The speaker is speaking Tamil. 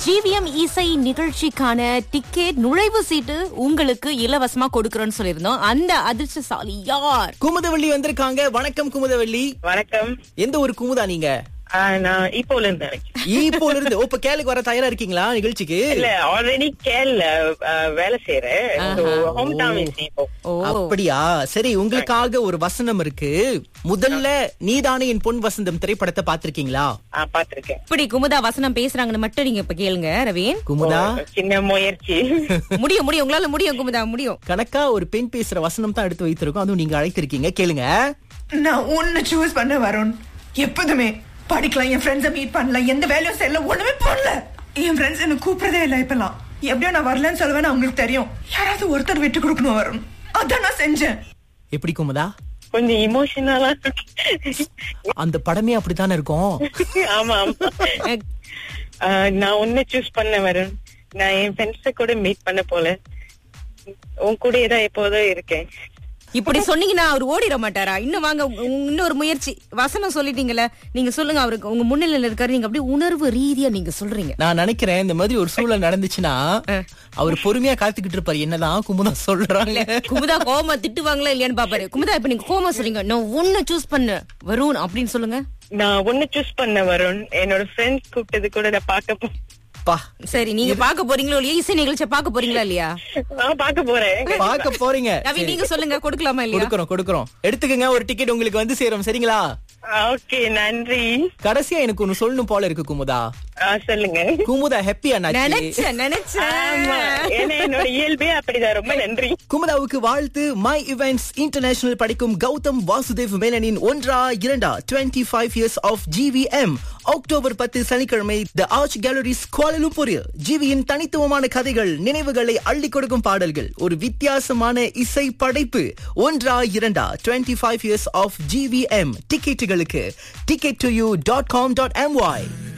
ஜிவிஎம் இசை நிகழ்ச்சிக்கான டிக்கெட் நுழைவு சீட்டு உங்களுக்கு இலவசமா கொடுக்கறோம்னு சொல்லியிருந்தோம் அந்த அதிர்ஷ்டசாலி யார் குமுதவள்ளி வந்திருக்காங்க வணக்கம் குமுதவள்ளி வணக்கம் எந்த ஒரு குமுதா நீங்க ஆ, நான் இப்போல இருந்து நினைக்கிறேன் இப்போல இருந்து ஓ, இப்ப கேளுக்கு வர தயாரா இருக்கீங்களா நிகழ்ச்சிக்கு இல்ல ஆல்ரெடி கேரள வேலை செய்யறேன் ஹோம் டவுன் இப்போ ஓ அப்படியா சரி உங்களுக்காக ஒரு வசனம் இருக்கு முதல்ல நீதானே என் பொன் வசந்தம் திரைப்படத்தை பாத்திருக்கீங்களா ஆ, பாத்திருக்கேன் இப்படி குமுதா வசனம் பேசுறாங்கன்னு மட்டும் நீங்க இப்ப கேளுங்க ரவீன் குமுதா சின்ன முயற்சி முடியும் முடியும் உங்களால முடியும் குமுதா முடியும் கணக்கா ஒரு பெண் பேசுற வசனம் தான் எடுத்து வைத்திருக்கோம் அதுவும் நீங்க அழைத்திருக்கீங்க கேளுங்க நான் ஒன்னு சூஸ் பண்ண வருண் எப்போதுமே படிக்கலாம் என் ஃப்ரெண்ட்ஸை மீட் பண்ணலாம் எந்த வேலையும் செய்யல ஒண்ணுமே பண்ணல என் ஃப்ரெண்ட்ஸ் என்ன கூப்பிடுறதே இல்லை இப்பெல்லாம் எப்படியோ நான் வரலன்னு சொல்லுவேன் அவங்களுக்கு தெரியும் யாராவது ஒருத்தர் விட்டு கொடுக்கணும் வருண் அதான் நான் செஞ்சேன் எப்படி குமுதா கொஞ்சம் இமோஷனலா அந்த படமே அப்படித்தானே இருக்கும் ஆமா ஆமா ஆ, நான் ஒன்னு சூஸ் பண்ண வரேன் நான் என் ஃப்ரெண்ட்ஸ கூட மீட் பண்ண போல உன் கூடயே தான் எப்போதும் இருக்கேன் இப்படி சொன்னீங்கன்னா அவர் ஓடிட மாட்டாரா இன்னும் வாங்க உங்க- உங்க- இன்னொரு முயற்சி வசனம் சொல்லிட்டீங்கல்ல நீங்க சொல்லுங்க அவருக்கு உங்க முன்னிலையில இருக்காரு நீங்க அப்படியே உணர்வு ரீதியா நீங்க சொல்றீங்க நான் நினைக்கிறேன் இந்த மாதிரி ஒரு சூழல் நடந்துச்சுன்னா அவர் பொறுமையா காத்துக்கிட்டு இருப்பாரு என்னதான் குமுதா சொல்றாங்க குமுதா கோமா திட்டுவாங்களா இல்லையான்னு பாப்பாரு குமுதா இப்ப நீங்க கோமா சொல்றீங்க நான் ஒண்ணு சூஸ் பண்ண வருண் அப்படின்னு சொல்லுங்க நான் ஒன்னு சூஸ் பண்ண வருண் என்னோட ஃப்ரெண்ட்ஸ் கூப்பிட்டது கூட நான் பார்க்க போ பா சரி நீங்க பாக்க போறீங்களோ இல்லையா இசை நிகழ்ச்சியை பாக்க போறீங்களா இல்லையா நான் பார்க்க போறேன் பார்க்க போறீங்க ரவி சரி. நீங்க சொல்லுங்க கொடுக்கலாமா இல்லையா கொடுக்கறோம் கொடுக்கறோம் எடுத்துக்கங்க ஒரு டிக்கெட் உங்களுக்கு வந்து சேரும் சரிங்களா ஓகே நன்றி கடைசியா எனக்கு ஒண்ணு சொல்லணும் போல இருக்கு குமுதா ஆ, சொல்லுங்க குமுதா ஹாப்பியா நாச்சு நினைச்சேன் ஆமா நினைச்சேன் ஏன்னா என்னோட இயல்பே அப்படிதான் ரொம்ப நன்றி குமுதாவுக்கு வாழ்த்து மை இவெண்ட்ஸ் இன்டர்நேஷனல் படிக்கும் கௌதம் வாசுதேவ் மேனனின் ஒன்றா இரண்டா 25 five years of GVM October பத்து சனிக்கிழமை த ஆர்ச் கேலரிஸ் கோலலும்பூரில் ஜிவியின் தனித்துவமான கதைகள் நினைவுகளை அள்ளி கொடுக்கும் பாடல்கள் ஒரு வித்தியாசமான இசை படைப்பு ஒன்றா இரண்டா 25 ஃபைவ் இயர்ஸ் ஆஃப் ஜிவிஎம் டிக்கெட்டுகளுக்கு ticket to you dot com dot MY